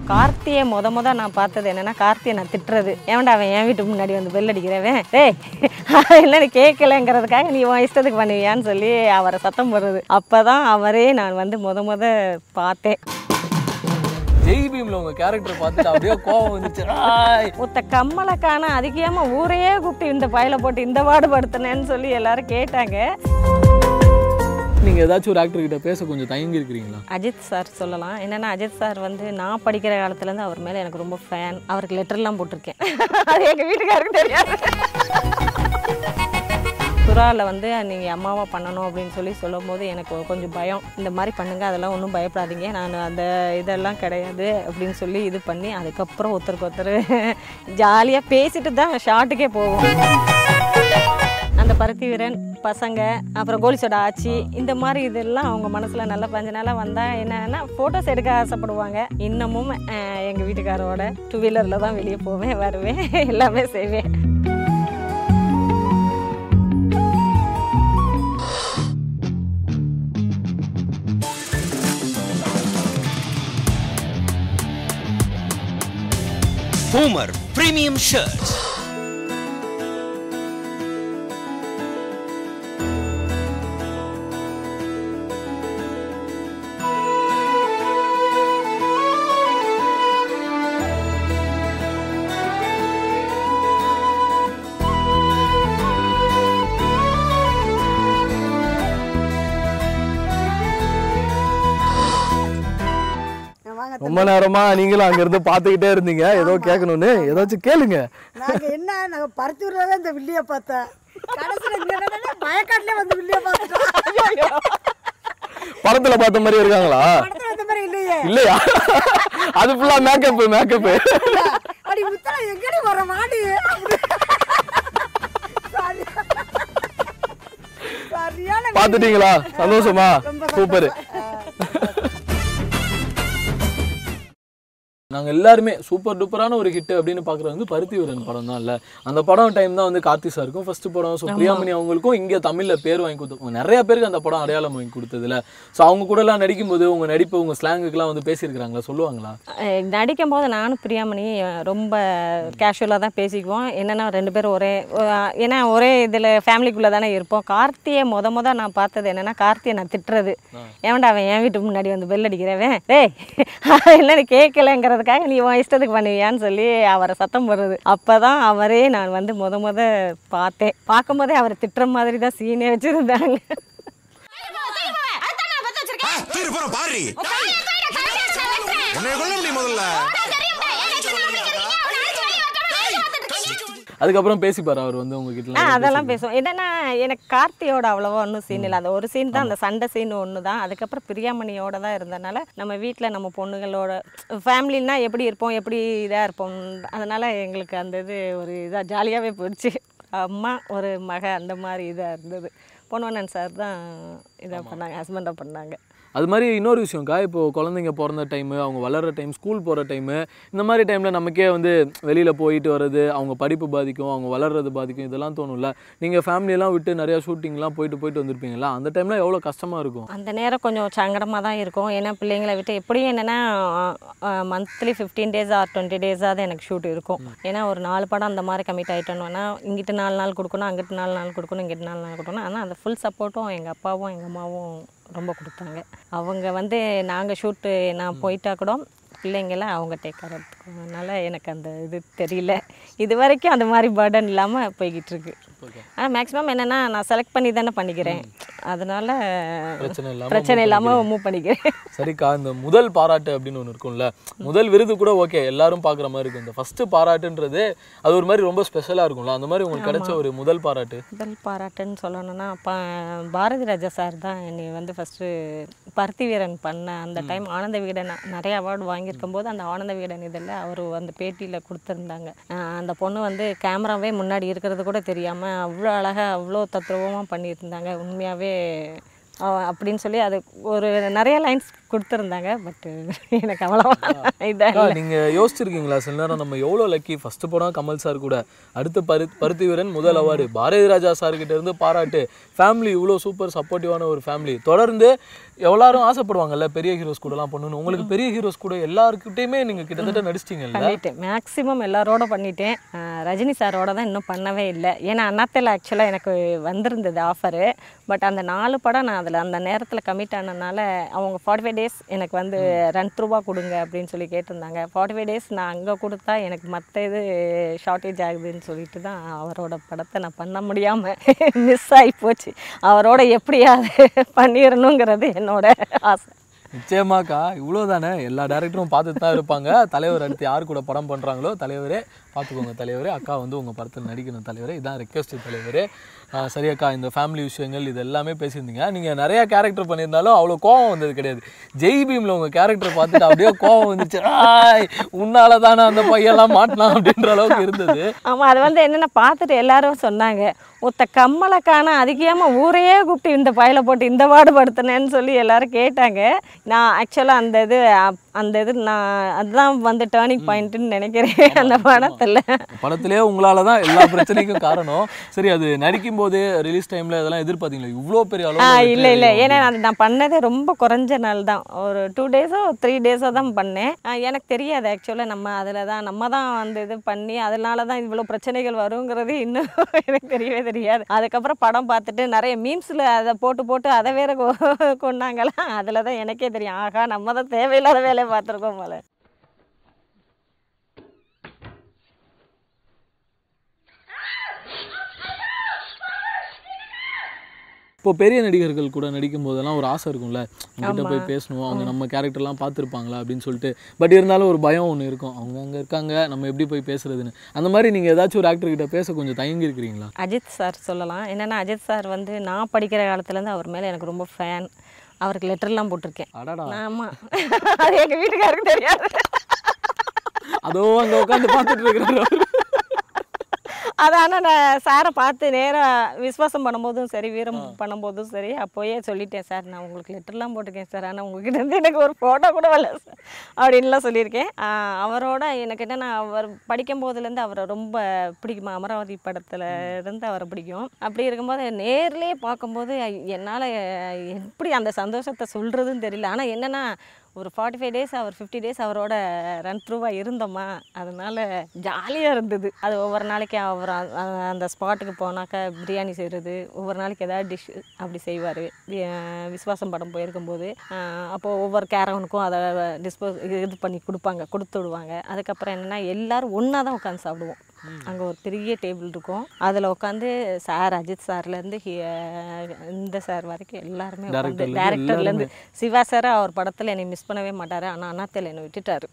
கார்த்தியை முத முத நான் பார்த்தது என்னன்னா கார்த்தியை நான் திட்டுறது ஏன்டா அவன் என் வீட்டுக்கு முன்னாடி வந்து பெல் அடிக்கிறவன் டேய் என்னன்னு கேட்கலங்கிறதுக்காக நீ உன் இஷ்டத்துக்கு பண்ணுவியான்னு சொல்லி அவரை சத்தம் போடுறது அப்பதான் அவரே நான் வந்து முத முத பார்த்தேன் ஜெய் பீம்ல உங்க கேரக்டர் பார்த்துட்டு அப்படியே கோவம் வந்துச்சு ஆய். ஒத்த கம்மலை காண அதிகமா ஊரையே கூப்பிட்டு இந்த பயல போட்டு இந்த பாடுபடுத்தினேன்னு சொல்லி எல்லாரும் கேட்டாங்க நீங்க ஏதாச்சும் ஒரு ஆக்டர் கிட்ட பேச கொஞ்சம் தயங்கி இருக்கிறீங்களா அஜித் சார் சொல்லலாம் என்னன்னா அஜித் சார் வந்து நான் படிக்கிற காலத்துலேருந்து அவர் மேலே எனக்கு ரொம்ப ஃபேன் அவருக்கு லெட்டர்லாம் போட்டிருக்கேன் அது எங்கள் வீட்டுக்காருக்கு தெரியாது சுறாவில் வந்து நீங்கள் அம்மாவா பண்ணணும் அப்படின்னு சொல்லி சொல்லும்போது எனக்கு கொஞ்சம் பயம் இந்த மாதிரி பண்ணுங்க அதெல்லாம் ஒன்றும் பயப்படாதீங்க நான் அந்த இதெல்லாம் கிடையாது அப்படின்னு சொல்லி இது பண்ணி அதுக்கப்புறம் ஒருத்தருக்கு ஒருத்தர் ஜாலியாக பேசிட்டு தான் ஷார்ட்டுக்கே போவோம் அந்த பருத்தி வீரன் பசங்க அப்புறம் கோலிசோட ஆச்சி இந்த மாதிரி இதெல்லாம் அவங்க மனசில் நல்ல பஞ்ச நாளாக வந்தால் என்னன்னா ஃபோட்டோஸ் எடுக்க ஆசைப்படுவாங்க இன்னமும் எங்கள் வீட்டுக்காரோட டூ வீலரில் தான் வெளியே போவேன் வருவேன் எல்லாமே செய்வேன் Boomer Premium Shirts. வாங்க ரொம்ப நேரமா நீங்களும் அங்க இருந்து பாத்துக்கிட்டே இருந்தீங்க ஏதோ கேட்கணும்னு ஏதாச்சும் கேளுங்க நாங்க என்ன நாங்க பருத்தூர்ல தான் இந்த வில்லிய பார்த்தேன் கடைசியில் இங்க என்னன்னா மயக்காட்டிலே வந்து வில்லிய பார்த்துட்டோம் படத்துல பார்த்த மாதிரி இருக்காங்களா படத்துல இந்த மாதிரி இல்லையே இல்லையா அது ஃபுல்லா மேக்கப் மேக்கப் அடி முத்தல எங்கடி வர மாடி சரியான பாத்துட்டீங்களா சந்தோஷமா ரொம்ப சூப்பர் நாங்கள் எல்லாருமே சூப்பர் டூப்பரான ஒரு ஹிட் அப்படின்னு பார்க்குறது வந்து பருத்தி வீரன் படம் தான் இல்லை அந்த படம் டைம் தான் வந்து கார்த்தி சாருக்கும் ஃபர்ஸ்ட் படம் ஸோ பிரியாமணி அவங்களுக்கும் இங்கே தமிழில் பேர் வாங்கி கொடுத்து நிறைய பேருக்கு அந்த படம் அடையாளம் வாங்கி கொடுத்ததுல ஸோ அவங்க கூடலாம் நடிக்கும்போது உங்கள் நடிப்பு உங்கள் ஸ்லாங்குக்கெலாம் வந்து பேசியிருக்கிறாங்களா சொல்லுவாங்களா அஹ் நடிக்கும் போது நானும் பிரியாமணி அஹ் ரொம்ப கேஷுவலாக தான் பேசிக்குவோம் என்னென்னா ரெண்டு பேரும் ஒரே அஹ் ஏன்னா ஒரே இதில் ஃபேமிலிக்குள்ளே தானே இருப்போம் கார்த்தியை முத முத நான் பார்த்தது என்னென்னா கார்த்தியை நான் திட்டுறது ஏன்டா அவன் என் வீட்டுக்கு முன்னாடி வந்து பெல் அடிக்கிறவன் டேய் என்னன்னு கேட்கலங்கிறதுக்காக நீ உன் இஷ்டத்துக்கு பண்ணுவியான்னு சொல்லி அவரை சத்தம் போடுறது அப்போ தான் அவரே நான் வந்து முத முத பார்த்தேன் பார்க்கும்போதே அவரை திட்டுற மாதிரி தான் சீனே வச்சுருந்தாங்க தூக்கிட்டு போற பாரு உன்னை கொல்ல முடியும் முதல்ல அதுக்கப்புறம் பேசிப்பார் அவர் வந்து ஆ உங்ககிட்ட அதெல்லாம் பேசுவோம் என்னன்னா எனக்கு கார்த்தியோட அவ்வளோவா ஒன்றும் சீன் இல்லை அந்த ஒரு சீன் தான் அந்த சண்டை சீன் ஒன்று தான் அதுக்கப்புறம் பிரியாமணியோட தான் இருந்தனால நம்ம வீட்டில் நம்ம பொண்ணுங்களோட ஃபேமிலின்னா எப்படி இருப்போம் எப்படி இதாக இருப்போம் அதனால் எங்களுக்கு அந்த இது ஒரு இதாக ஜாலியாகவே போயிடுச்சு அம்மா ஒரு மக அந்த மாதிரி இதாக இருந்தது பொன்வண்ணன் சார் தான் இதாக பண்ணாங்க ஹஸ்பண்டாக பண்ணாங்க அது மாதிரி இன்னொரு விஷயம்க்கா இப்போ குழந்தைங்க பிறந்த டைமு அவங்க வளர்கிற டைம் ஸ்கூல் போகிற டைமு இந்த மாதிரி டைமில் நமக்கே வந்து வெளியில் போயிட்டு வர்றது அவங்க படிப்பு பாதிக்கும் அவங்க வளர்றது பாதிக்கும் இதெல்லாம் தோணும்ல நீங்கள் ஃபேமிலியெல்லாம் விட்டு நிறையா ஷூட்டிங்லாம் போயிட்டு போயிட்டு வந்திருப்பீங்களா அந்த டைமில் எவ்வளோ கஷ்டமாக இருக்கும் அந்த நேரம் கொஞ்சம் சங்கடமாக தான் இருக்கும் ஏன்னா பிள்ளைங்களை விட்டு எப்படியும் என்னென்னா monthly fifteen days or twenty டேஸாவது எனக்கு ஷூட் இருக்கும் ஏன்னா ஒரு நாலு படம் அந்த மாதிரி கமிட் ஆகிட்டோன்னா இங்கிட்டு நாலு நாள் கொடுக்கணும் அங்கிட்டு நாலு நாள் கொடுக்கணும் இங்கிட்டு நாலு நாள் கொடுக்கணும் ஆனால் அந்த ஃபுல் சப்போர்ட்டும் எங்கள் அப்பாவும் எங்கள் அம்மாவும் ரொம்ப கொடுத்தாங்க அவங்க வந்து நாங்கள் ஷூட்டு நான் போயிட்டா கூட பிள்ளைங்கள அவங்க டேக் கேர் எடுத்துக்குவாங்க அதனால் எனக்கு அந்த இது தெரியல இது வரைக்கும் அந்த மாதிரி பர்டன் இல்லாமல் போய்கிட்டு இருக்கு ஆனால் மேக்ஸிமம் என்னென்னா நான் செலக்ட் பண்ணி தானே பண்ணிக்கிறேன் அதனால் பிரச்சனை இல்லாம பிரச்சனை இல்லாமல் மூவ் பண்ணிக்கிறேன் சரிக்கா இந்த முதல் பாராட்டு அப்படின்னு ஒன்று இருக்கும்ல முதல் விருது கூட ஓகே எல்லாரும் பார்க்குற மாதிரி இருக்கும் இந்த ஃபஸ்ட்டு பாராட்டுன்றது அது ஒரு மாதிரி ரொம்ப ஸ்பெஷலாக இருக்கும்ல அந்த மாதிரி உங்களுக்கு கிடைச்ச ஒரு முதல் பாராட்டு முதல் பாராட்டுன்னு சொல்லணும்னா பா பாரதி ராஜா சார் தான் என்னை வந்து ஃபஸ்ட்டு பருத்தி வீரன் பண்ண அந்த டைம் ஆனந்த விகடன் நிறைய அவார்டு வாங்கியிருக்கும் போது அந்த ஆனந்த விகடன் இதில் அவர் அந்த பேட்டியில் கொடுத்துருந்தாங்க அஹ் அந்த பொண்ணு வந்து கேமராவே முன்னாடி இருக்கிறது கூட தெரியாமல் அவ்வளோ அழகாக அவ்வளோ தத்ரூபமாக பண்ணியிருந்தாங்க உண்மையாகவே அப்படின்னு சொல்லி அது ஒரு நிறைய லைன்ஸ் கொடுத்துருந்தாங்க பட் எனக்கு அவ்வளோவா இதாக அக்கா, நீங்க யோசிச்சிருக்கீங்களா சில நேரம் நம்ம எவ்வளோ லக்கி ஃபர்ஸ்ட் படம் கமல் சார் கூட அடுத்த பரு பருத்தி வீரன் முதல் அவார்டு பாரதி ராஜா சார் கிட்ட இருந்து பாராட்டு ஃபேமிலி இவ்வளோ சூப்பர் சப்போர்ட்டிவான ஒரு ஃபேமிலி தொடர்ந்து எல்லாரும் ஆசைப்படுவாங்கல்ல பெரிய ஹீரோஸ் கூடலாம் பண்ணணும் உங்களுக்கு பெரிய ஹீரோஸ் கூட எல்லாருக்கிட்டையுமே நீங்க கிட்டத்தட்ட நடிச்சிட்டீங்கல்ல பண்ணிட்டேன் மேக்ஸிமம் எல்லாரோட பண்ணிட்டேன் அஹ் ரஜினி சாரோட தான் இன்னும் பண்ணவே இல்லை ஏன்னா அண்ணாத்தில் ஆக்சுவலாக எனக்கு வந்திருந்தது ஆஃபரு பட் அந்த நாலு படம் நான் அதில் அந்த நேரத்தில் கமிட் ஆனதுனால அவங்க ஃபார்ட்டி ஃபைவ் டேஸ் எனக்கு வந்து ரன் ரூபா கொடுங்க அப்படின்னு சொல்லி கேட்டிருந்தாங்க ஃபார்ட்டி ஃபைவ் டேஸ் நான் அங்கே கொடுத்தா எனக்கு மற்ற இது ஷார்ட்டேஜ் ஆகுதுன்னு சொல்லிட்டு தான் அவரோட படத்தை நான் பண்ண முடியாமல் மிஸ் ஆகி போச்சு அவரோட எப்படியாவது பண்ணிடணுங்கிறது என்னோட ஆசை நிச்சயமாக்கா இவ்வளோ தானே எல்லா டேரக்டரும் பார்த்துட்டு தான் இருப்பாங்க தலைவர் அடுத்து யார் கூட படம் பண்ணுறாங்களோ தலைவரே பார்த்துக்கோங்க தலைவரே அக்கா வந்து உங்கள் படத்தில் நடிக்கணும் தலைவரே இதான் ரெக்வஸ்ட் தலைவரே ஆஹ் சரி அக்கா இந்த ஃபேமிலி விஷயங்கள் இது எல்லாமே பேசியிருந்தீங்க நீங்கள் நிறையா கேரக்டர் பண்ணியிருந்தாலும் அவ்வளோ கோவம் வந்தது கிடையாது ஜெய் பீமில் உங்கள் கேரக்டர் பார்த்துட்டு அப்படியே கோவம் வந்துச்சு ஆய் உன்னால தானே அந்த பையெல்லாம் மாட்டினான் அப்படின்ற அளவுக்கு இருந்தது ஆமாம் அது வந்து என்னென்ன பார்த்துட்டு எல்லாரும் சொன்னாங்க ஒத்த கம்மலை காண அதிகமாக ஊரையே கூப்பிட்டு இந்த பயலை போட்டு இந்த பாடுபடுத்தினேன்னு சொல்லி எல்லாரும் கேட்டாங்க நான் ஆக்சுவலாக அந்த இது அப்- அந்த இது நான் அதுதான் வந்து டேர்னிங் பாயிண்ட்டுன்னு நினைக்கிறேன் அந்த படத்தில் படத்திலே உங்களால தான் எல்லா பிரச்சனைக்கும் காரணம் சரி அது நடிக்கும் போது ரிலீஸ் டைமில் இதெல்லாம் எதிர்பார்த்தீங்களா இவ்வளோ பெரிய ஆ அளவு இல்லை இல்லை ஏன்னா அது நான் பண்ணதே ரொம்ப குறைஞ்ச நாள் தான் ஒரு டூ டேஸோ த்ரீ டேஸோ தான் பண்ணேன் ஆ, எனக்கு தெரியாது ஆக்சுவலாக நம்ம அதில் தான் நம்ம தான் வந்து இது பண்ணி அதனால தான் இவ்வளோ பிரச்சனைகள் வருங்கிறது இன்னும் எனக்கு தெரியவே தெரியாது அதுக்கப்புறம் படம் பார்த்துட்டு நிறைய மீம்ஸில் அதை போட்டு போட்டு அதை வேற கொ- கொண்டாங்களா அதில் தான் எனக்கே தெரியும் ஆகா நம்ம தான் தேவையில்லாத வேலையை பார்த்துருக்கோம் போல இப்போ பெரிய நடிகர்கள் கூட நடிக்கும் போதெல்லாம் ஒரு ஆசை இருக்கும்ல அவங்ககிட்ட போய் பேசணும் அவங்க நம்ம கேரக்டர்லாம் பார்த்துருப்பாங்களா அப்படின்னு சொல்லிட்டு பட் இருந்தாலும் ஒரு பயம் ஒன்று இருக்கும் அவங்க அங்கே இருக்காங்க நம்ம எப்படி போய் பேசுறதுன்னு அந்த மாதிரி நீங்கள் ஏதாச்சும் ஒரு ஆக்டர் கிட்ட பேச கொஞ்சம் தயங்கி இருக்கிறீங்களா அஜித் சார் சொல்லலாம் என்னென்னா அஜித் சார் வந்து நான் படிக்கிற காலத்துலேருந்து அவர் மேலே எனக்கு ரொம்ப ஃபேன் அவருக்கு லெட்டர்லாம் போட்டிருக்கேன் அடடா ஆமாம் அது எங்கள் வீட்டுக்காருக்கு தெரியாது அதோ அங்கே உட்காந்து பார்த்துட்டு இருக்கிறாரு அவரு. அது ஆனால் நான் சாரை பார்த்து நேராக விஸ்வாசம் பண்ணும்போதும் சரி வீரம் பண்ணும்போதும் சரி அப்போயே சொல்லிட்டேன் சார் நான் உங்களுக்கு லெட்டர்லாம் போட்டிருக்கேன் சார் ஆனால் உங்ககிட்ட இருந்து எனக்கு ஒரு ஃபோட்டோ கூட வரல சார் அப்படின்லாம் சொல்லியிருக்கேன் ஆஹ் அவரோட எனக்கு என்னென்னா அவர் படிக்கும் போதுலேருந்து அவரை ரொம்ப பிடிக்குமா அமராவதி படத்தில் இருந்து அவரை பிடிக்கும் அப்படி இருக்கும்போது நேர்லேயே பார்க்கும்போது என்னால் எப்படி அந்த சந்தோஷத்தை சொல்கிறதுன்னு தெரியல ஆனால் என்னென்னா ஒரு ஃபார்ட்டி ஃபைவ் டேஸ் அவர் ஃபிஃப்டி டேஸ் அவரோட ரன் த்ரூவாக இருந்தோமா அதனால ஜாலியாக இருந்தது அது ஒவ்வொரு நாளைக்கு அவர் அ- அ- அந்த ஸ்பாட்டுக்கு போனாக்கா பிரியாணி செய்கிறது ஒவ்வொரு நாளைக்கு ஏதாவது டிஷ் அப்படி செய்வார் விஸ்வாசம் படம் போயிருக்கும்போது அப்போது ஒவ்வொரு கேரவனுக்கும் அதை டிஸ்போஸ் இது பண்ணி கொடுப்பாங்க கொடுத்து விடுவாங்க அதுக்கப்புறம் என்னென்னா எல்லாரும் ஒன்றா தான் உட்காந்து சாப்பிடுவோம் அங்கே ஒரு பெரிய டேபிள் இருக்கும் அதில் உட்காந்து சார் அஜித் சார்லேருந்து இந்த சார் வரைக்கும் எல்லாருமே உட்காந்து Director ல இருந்து டேரக்டர்லேருந்து சிவா சார் அவர் படத்தில் என்னை மிஸ் பண்ணவே மாட்டார் ஆனால் அண்ணாத்தையில் என்னை விட்டுட்டாரு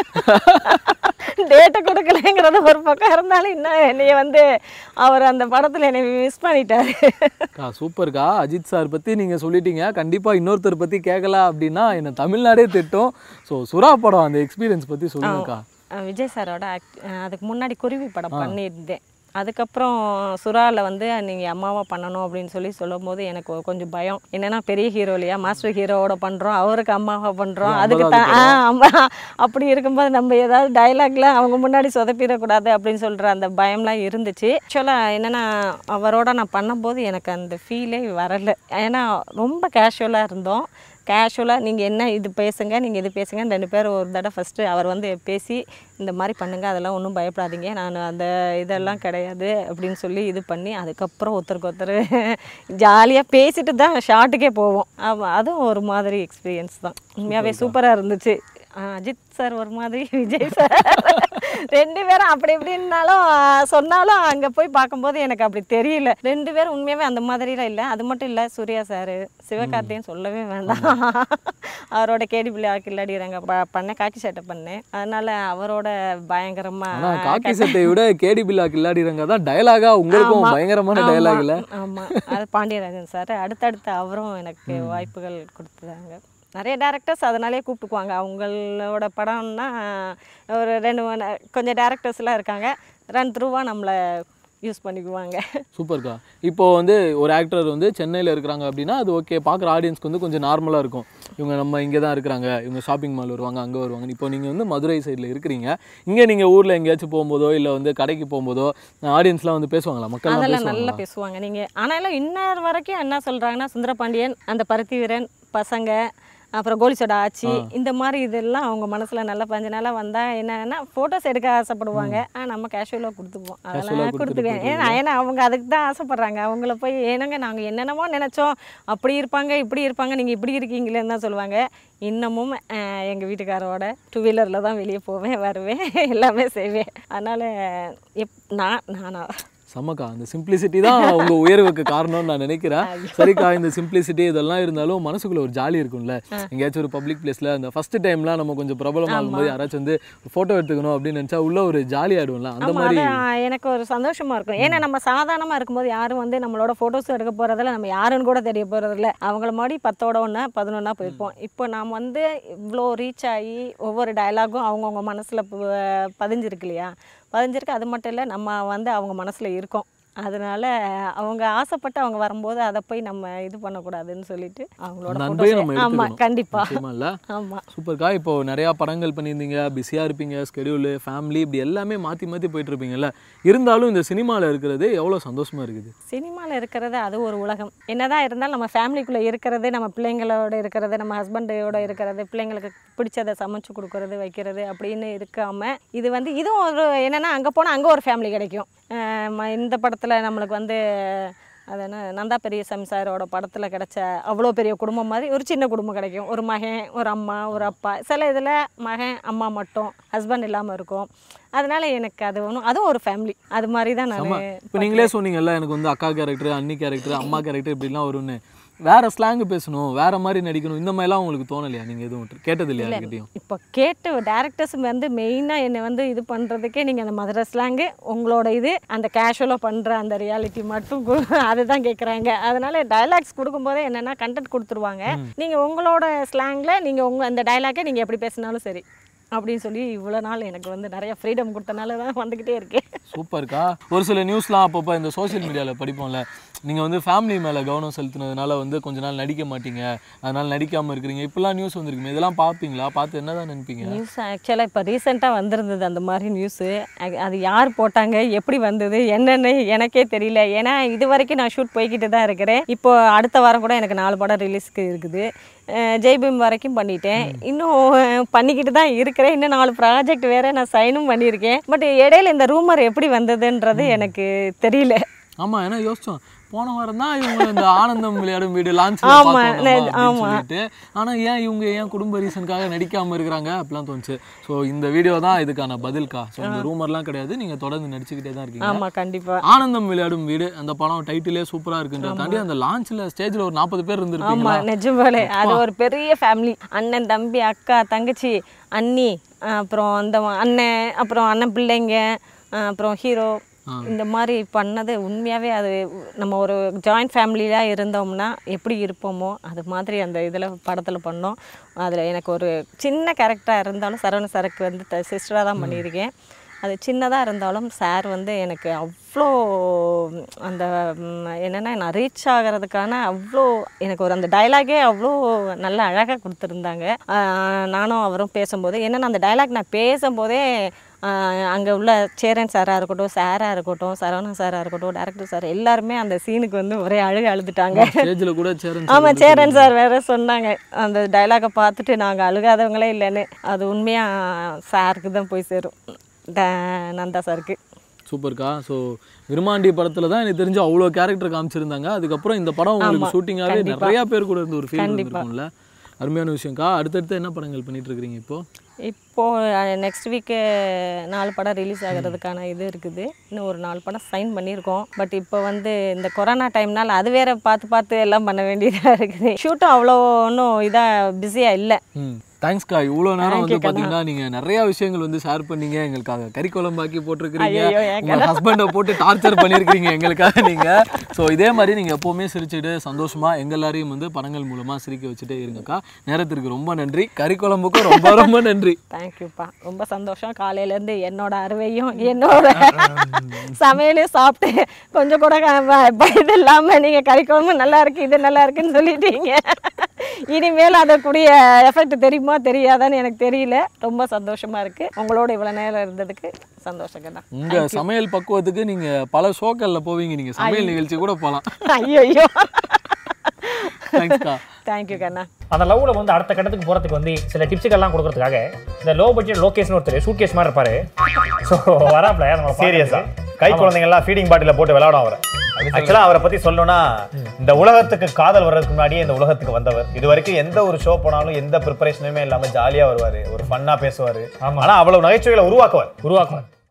டேட்டை கொடுக்கலைங்கிறது ஒரு பக்கம் இருந்தாலும் இன்னும் என்னைய வந்து அவர் அந்த படத்தில் என்னை மிஸ் பண்ணிட்டாரு அக்கா சூப்பர்க்கா அஜித் சார் பற்றி நீங்கள் சொல்லிட்டீங்க கண்டிப்பாக இன்னொருத்தர் பற்றி கேட்கல அப்படின்னா என்னை தமிழ்நாடே திட்டும் ஸோ சுறா படம் அந்த எக்ஸ்பீரியன்ஸ் பற்றி சொல்லுங்கக்கா அஹ் விஜய் சாரோட act- அஹ் அதுக்கு முன்னாடி குருவி படம் பண்ணியிருந்தேன் அதுக்கப்புறம் சுறாவில் வந்து நீங்கள் அம்மாவா பண்ணணும் அப்படின்னு சொல்லி சொல்லும்போது எனக்கு ஒரு கொஞ்சம் பயம் என்னன்னா பெரிய ஹீரோ இல்லையா மாஸ்டர் ஹீரோவோட பண்ணுறோம் அவருக்கு அம்மாவா பண்ணுறோம் அதுக்கு தான் ஆ அம்மா அப்படி இருக்கும்போது நம்ம ஏதாவது டைலாக்லாம் அவங்க முன்னாடி சொதப்பிடக்கூடாது அப்படின்னு சொல்கிற அந்த பயம்லாம் இருந்துச்சு ஆக்சுவலாக என்னென்னா அவரோட நான் பண்ணும்போது எனக்கு அந்த ஃபீலே வரலை ஏன்னா ரொம்ப கேஷுவலாக இருந்தோம் கேஷுவலாக நீங்கள் என்ன இது பேசுங்க நீங்கள் இது பேசுங்க ரெண்டு பேரும் ஒரு தடவை ஃபஸ்ட்டு அவர் வந்து பேசி இந்த மாதிரி பண்ணுங்க அதெல்லாம் ஒன்றும் பயப்படாதீங்க நான் அந்த இதெல்லாம் கிடையாது அப்படின்னு சொல்லி இது பண்ணி அதுக்கப்புறம் ஒருத்தருக்கு ஒருத்தர் ஜாலியாக பேசிட்டு தான் ஷார்ட்டுக்கே போவோம் ஆமாம் அதுவும் ஒரு மாதிரி எக்ஸ்பீரியன்ஸ் தான் உண்மையாகவே சூப்பராக இருந்துச்சு ஆ, அஜித் சார் ஒரு மாதிரி விஜய் சார் ரெண்டு பேரும் அப்படி இப்படின்னாலும் ஆ, சொன்னாலும் அங்கே போய் பார்க்கும்போது எனக்கு அப்படி தெரியல ரெண்டு பேரும் உண்மையாகவே அந்த மாதிரிலாம் இல்லை அது மட்டும் இல்லை சூர்யா சார் சிவகார்த்தியும் சொல்லவே வேண்டாம் அவரோட கேடி பிள்ளை கில்லாடிறாங்க ப- பண்ணேன் காக்கி சட்டை பண்ணேன் அதனால அவரோட ஆனால் பயங்கரமாக காக்கி சட்டையை விட கேடி பில்லா கில்லாடிறங்க தான் டயலாகா உங்களுக்கும் பயங்கரமான டயலாக் இல்லை ஆமாம் அது பாண்டியராஜன் சார் அடுத்தடுத்து அவரும் எனக்கு வாய்ப்புகள் கொடுத்துதாங்க நிறைய டேரக்டர்ஸ் அதனாலே கூப்பிட்டுக்குவாங்க அவங்களோட படம்னா ஒரு ரெண்டு மூணு கொஞ்சம் டேரக்டர்ஸ்லாம் இருக்காங்க ரன் த்ரூவாக நம்மளை யூஸ் பண்ணிக்குவாங்க சூப்பர்க்கா இப்போ வந்து ஒரு ஆக்டர் வந்து சென்னையில் இருக்கிறாங்க அப்படின்னா அது ஓகே பார்க்குற ஆடியன்ஸ்க்கு வந்து கொஞ்சம் நார்மலாக இருக்கும் இவங்க நம்ம இங்கே தான் இருக்கிறாங்க இவங்க ஷாப்பிங் மால் வருவாங்க அங்கே வருவாங்க இப்போ நீங்கள் வந்து மதுரை சைடில் இருக்கிறீங்க இங்கே நீங்கள் ஊரில் எங்கேயாச்சும் போகும்போதோ இல்லை வந்து கடைக்கு போகும்போதோ ஆடியன்ஸ்லாம் வந்து பேசுவாங்களா மக்கள்லாம் அதெல்லாம் நல்லா பேசுவாங்களா பேசுவாங்க நீங்கள் ஆனாலும் இன்னொரு வரைக்கும் என்ன சொல்கிறாங்கன்னா சுந்தரபாண்டியன் அந்த பருத்தி வீரன் பசங்க அப்புறம் கோலிசோட ஆச்சி இந்த மாதிரி இதெல்லாம் அவங்க மனசில் நல்லா பஞ்ச நாளாக வந்தால் என்னன்னா ஃபோட்டோஸ் எடுக்க ஆசைப்படுவாங்க ஆனால் நம்ம கேஷுவலாக கொடுத்துக்குவோம் Casual ஆ அதெல்லாம் கொடுத்துட்டு கொடுத்துக்குவேன் ஏன்னா ஏன்னா அவங்க அதுக்கு தான் ஆசைப்படுறாங்க அவங்கள போய் ஏனங்க நாங்கள் என்னென்னமோ நினச்சோம் அப்படி இருப்பாங்க இப்படி இருப்பாங்க நீங்கள் இப்படி இருக்கீங்களேன்னு தான் சொல்லுவாங்க இன்னமும் எங்கள் வீட்டுக்காரோட டூ வீலரில் தான் வெளியே போவேன் வருவேன் எல்லாமே செய்வேன் அதனால் எப் நான் நானா செம்மக்கா அந்த சிம்பிளிசிட்டி தான் உங்க உயர்வுக்கு காரணம்னு நான் நினைக்கிறேன் சரிக்கா இந்த சிம்பிளிசிட்டி இதெல்லாம் இருந்தாலும் மனசுக்குள்ள ஒரு ஜாலி இருக்கும்ல எங்கேயாச்சும் ஒரு பப்ளிக் பிளேஸ்ல அந்த ஃபர்ஸ்ட் டைம்லாம் நம்ம கொஞ்சம் பிரபலமாகும் போது யாராச்சும் வந்து ஃபோட்டோ எடுத்துக்கணும் அப்படின்னு நினைச்சா உள்ள ஒரு ஜாலி ஆயிடும்ல அந்த ஆமா மாதிரி அது எனக்கு ஒரு சந்தோஷமா இருக்கும் ஏன்னா நம்ம சாதாரணமா இருக்கும்போது யாரும் வந்து நம்மளோட போட்டோஸ் எடுக்க போறதில்ல நம்ம யாருன்னு கூட தெரிய போறதில்ல அவங்கள மாதிரி பத்தோட ஒன்றா பதினொன்னா போயிருப்போம் இப்போ நாம் வந்து இவ்வளோ ரீச் ஆகி ஒவ்வொரு டயலாகும் அவங்கவுங்க மனசுல ப- பதிஞ்சிருக்கு இல்லையா பதிஞ்சிருக்கு அது மட்டும் இல்லை நம்ம வந்து அவங்க மனசுல இருக்கோம் அதனால அவங்க ஆசைப்பட்டு அவங்க வரும்போது அதை போய் நம்ம இது பண்ணக்கூடாதுன்னு சொல்லிட்டு அவங்களோட அந்த அன்பையும் நம்ம photos- ஆமா எடுத்துக்கணும். கண்டிப்பா நிச்சயமா இல்ல ஆமா சூப்பர்க்கா இப்போ நிறையா படங்கள் பண்ணியிருந்தீங்க பிஸியாக இருப்பீங்க ஸ்கெடியூலு ஃபேமிலி இப்படி எல்லாமே மாற்றி மாற்றி போயிட்டு இருப்பீங்கல்ல இருந்தாலும் இந்த சினிமாவில் இருக்கிறது எவ்வளோ சந்தோஷமா இருக்குது சினிமாவில் இருக்கிறது அது ஒரு உலகம் என்னதான் இருந்தாலும் நம்ம ஃபேமிலிக்குள்ளே இருக்கிறது நம்ம பிள்ளைங்களோட இருக்கிறது நம்ம ஹஸ்பண்டோட இருக்கிறது பிள்ளைங்களுக்கு பிடிச்சதை சமைச்சு கொடுக்கறது வைக்கிறது அப்படின்னு இருக்காம இது வந்து இதுவும் ஒரு என்னன்னா அங்கே போனால் அங்கே ஒரு ஃபேமிலி கிடைக்கும் அஹ் ம- இந்த படத்தில் நம்மளுக்கு வந்து அது என்ன நந்தா பெரியசாமி சாரோட படத்தில் கிடைச்ச அவ்வளோ பெரிய குடும்பம் மாதிரி ஒரு சின்ன குடும்பம் கிடைக்கும் ஒரு மகன் ஒரு அம்மா ஒரு அப்பா சில இதில் மகன் அம்மா மட்டும் ஹஸ்பண்ட் இல்லாமல் இருக்கும் அதனால எனக்கு அது ஒன்றும் அதுவும் ஒரு ஃபேமிலி அது மாதிரி தான் ஆமா நான் இப்போ நீங்களே சொன்னீங்கல்ல எனக்கு வந்து அக்கா கேரக்டர் அண்ணி கேரக்டர் அம்மா கேரக்டர் இப்படிலாம் வரும்னு வேற ஸ்லாங் பேசணும் வேற மாதிரி நடிக்கணும் இந்த மாதிரிலாம் உங்களுக்கு தோணலையா நீங்க எதுவும் கேட்டது இல்லையா யார்கிட்டயும் இப்போ கேட்டு டேரக்டர்ஸ் வந்து மெயினாக என்னை வந்து இது பண்ணுறதுக்கே நீங்கள் அந்த மதுரை ஸ்லாங்கு உங்களோட இது அந்த கேஷுவலாக பண்ணுற அந்த ரியாலிட்டி மட்டும் கு- அதுதான் கேட்குறாங்க அதனால டயலாக்ஸ் கொடுக்கும்போதே என்னென்னா கண்டென்ட் கொடுத்துருவாங்க நீங்கள் உங்களோட ஸ்லாங்கில் நீங்கள் உங்கள் அந்த டயலாக்கை நீங்கள் எப்படி பேசினாலும் சரி அப்படின்னு சொல்லி இவ்வளோ நாள் எனக்கு வந்து நிறைய ஃப்ரீடம் கொடுத்தனால தான் வந்துக்கிட்டே இருக்கேன் சூப்பர்க்கா ஒரு சில நியூஸ்லாம் அப்பப்போ இந்த சோஷியல் மீடியாவில் படிப்போம்ல நீங்கள் வந்து ஃபேமிலி மேலே கவனம் செலுத்துனதுனால வந்து கொஞ்ச நாள் நடிக்க மாட்டீங்க அதனால நடிக்காமல் இருக்கிறீங்க இப்படிலாம் நியூஸ் வந்திருக்குமே இதெல்லாம் பார்ப்பீங்களா பார்த்து என்னதான் நினைப்பீங்க நியூஸ் ஆக்சுவலாக இப்போ ரீசெண்டாக வந்திருந்தது அந்த மாதிரி நியூஸு அது யார் போட்டாங்க எப்படி வந்தது என்னன்னு எனக்கே தெரியல ஏன்னா இது வரைக்கும் நான் ஷூட் போய்கிட்டு தான் இருக்கிறேன் இப்போ அடுத்த வாரம் கூட எனக்கு நாலு படம் ரிலீஸ்க்கு இருக்குது அஹ் ஜெய்பீம் வரைக்கும் பண்ணிட்டேன் இன்னும் அஹ், பண்ணிக்கிட்டு தான் இருக்கிறேன் இன்னும் நாலு ப்ராஜெக்ட் வேற நான் சைனும் பண்ணியிருக்கேன் பட் இடையில இந்த ரூமர் எப்படி வந்ததுன்றது எனக்கு தெரியல ஆமா ஏன்னா யோசிச்சோம் போன வாரம் தான் இவங்க இந்த ஆனந்தம் விளையாடும் வீடு லான்ச் ஆமா, நெ- ஆமா. சொல்லிட்டு ஆனா ஏன் இவங்க ஏன் குடும்ப ரீசனுக்காக நடிக்காம இருக்கிறாங்க அப்படிலாம் தோணுச்சு ஸோ இந்த வீடியோ தான் இதுக்கான பதில்க்கா ஸோ இந்த ரூமர்லாம் கிடையாது நீங்க தொடர்ந்து நடிச்சுக்கிட்டே தான் இருக்கீங்க ஆமாம் கண்டிப்பாக ஆனந்தம் விளையாடும் வீடு அந்த படம் டைட்டிலே சூப்பரா இருக்குன்றத தாண்டி அந்த லான்ச்ல ஸ்டேஜ்ல ஒரு நாற்பது பேர் இருந்திருப்பீங்களா ஆமாம் நிஜமாலே அது ஒரு பெரிய ஃபேமிலி அண்ணன் தம்பி அக்கா தங்கச்சி அண்ணி அப்புறம் அந்த அண்ணன் அப்புறம் அண்ணன் பிள்ளைங்க அப்புறம் ஹீரோ இந்த மாதிரி பண்ணது உண்மையாகவே அது நம்ம ஒரு ஜாயிண்ட் ஃபேமிலியாக இருந்தோம்னா எப்படி இருப்போமோ அது மாதிரி அந்த இதில் படத்தில் பண்ணோம் அதில் எனக்கு ஒரு சின்ன கேரக்டராக இருந்தாலும் சரவண சரக்கு வந்து சிஸ்டராக தான் பண்ணியிருக்கேன் அது சின்னதாக இருந்தாலும் சார் வந்து எனக்கு அவ்வளோ அந்த ம், என்னன்னா நான் ரீச் ஆகிறதுக்கான அவ்வளோ எனக்கு ஒரு அந்த டயலாகே அவ்வளோ நல்ல அழகாக கொடுத்துருந்தாங்க ஆஹ் நானும் அவரும் பேசும்போது என்னென்னா அந்த டயலாக் நான் பேசும்போதே அங்கே உள்ள சேரன் சாராக இருக்கட்டும் சாராக இருக்கட்டும் சரவணன் சாராக இருக்கட்டும் டேரக்டர் சார் எல்லாருமே அந்த சீனுக்கு வந்து ஒரே அழுக அழுதுட்டாங்க ஸ்டேஜ்ல கூட சேரன் ஆமா சேரன் சார் வேற சொன்னாங்க அந்த டைலாகை பார்த்துட்டு நாங்கள் அழுகாதவங்களே இல்லைன்னு அது உண்மையாக சாருக்கு தான் போய் சேரும் ட- நந்தா சாருக்கு சூப்பர்க்கா ஸோ விருமாண்டி படத்துல தான் எனக்கு தெரிஞ்சு அவ்வளோ கேரக்டர் காமிச்சிருந்தாங்க அதுக்கப்புறம் இந்த படம் உங்களுக்கு ஆமா, ஷூட்டிங்காகவே கண்டிப்பா. நிறைய பேர் கூட இருந்து ஒரு ஃபீல் கண்டிப்பா. இருக்கும்ல அருமையான விஷயம்க்கா அடுத்தடுத்து என்ன படங்கள் பண்ணிட்டு இருக்கிறீங்க இப்போ இப்போ நெக்ஸ்ட் வீக்கு நாலு படம் ரிலீஸ் ஆகிறதுக்கான இது இருக்குது இன்னும் ஒரு நாலு படம் சைன் பண்ணியிருக்கோம் பட் இப்போ வந்து இந்த கொரோனா டைம்னால அது வேற பார்த்து பார்த்து எல்லாம் பண்ண வேண்டியதாக இருக்குது ஷூட்டும் அவ்வளோ ஒன்றும் இதாக பிஸியாக இல்லை ம் தேங்க்ஸ்க்கா இவ்வளோ நேரம் Thank வந்து you, கண்ணா. பார்த்தீங்கன்னா நீங்கள் நிறைய விஷயங்கள் வந்து ஷேர் பண்ணீங்க எங்களுக்காக கறி குழம்பாக்கி போட்டிருக்கிறீங்க ஐயையோ, ஏன் உங்கள் ஹஸ்பண்டை போட்டு டார்ச்சர் பண்ணியிருக்கிறீங்க எங்களுக்காக நீங்கள் ஸோ இதே மாதிரி நீங்கள் எப்போவுமே சிரிச்சுட்டு சந்தோஷமாக எங்கள் எல்லாரையும் வந்து படங்கள் மூலமாக சிரிக்க வச்சுட்டே இருங்கக்கா நேரத்திற்கு ரொம்ப நன்றி கறி குழம்புக்கும் ரொம்ப ரொம்ப நன்றி தேங்க்யூப்பா ரொம்ப சந்தோஷம் காலையிலேருந்து என்னோட அறுவையும் என்னோட சமையலையும் சாப்பிட்டு கொஞ்சம் கூட க- ப- ப- இது இல்லாமல் நீங்கள் கறி குழம்பு நல்லா இருக்கு இது நல்லா இருக்குன்னு சொல்லிட்டீங்க இனிமேல் அதற்குரிய எஃபெக்ட் தெரியுமா தெரியாதான்னு எனக்கு தெரியல ரொம்ப சந்தோஷமா இருக்கு உங்களோட இவ்வளோ நேரம் இருந்ததுக்கு சந்தோஷங்க தான் உங்கள் சமையல் பக்குவத்துக்கு நீங்கள் பல ஷோக்களில் போவீங்க நீங்கள் சமையல் நிகழ்ச்சி கூட போகலாம் ஐயோ ஐயோ தேங்க்ஸ்க்கா தேங்க்யூ கண்ணா அந்த லவ்ல வந்து அடுத்த கட்டத்துக்கு போறதுக்கு வந்து சில டிப்ஸுக்கெல்லாம் கொடுக்கறதுக்காக இந்த லோ பட்ஜெட் லோகேஷ்னு ஒருத்தர் சூட் கேஸ் மாதிரி இருப்பாரு ஸோ வராப்ல நம்மளை சீரியஸா பார்க்கறதுக்கு. கை குழந்தைங்க எல்லாம் ஃபீடிங் பாட்டில போட்டு விளையாடும் அவர் ஆக்சுவலா அவரை பத்தி சொல்லணும்னா இந்த உலகத்துக்கு காதல் வர்றதுக்கு முன்னாடியே இந்த உலகத்துக்கு வந்தவர் இது வரைக்கும் எந்த ஒரு ஷோ போனாலும் எந்த ப்ரிப்பரேஷனுமே இல்லாம ஜாலியா வருவாரு ஒரு ஃபன்னா பேசுவாரு ஆமா. ஆனா அவ்வளவு நகைச்சுவைகளை உருவாக்குவார் உருவாக்குவார்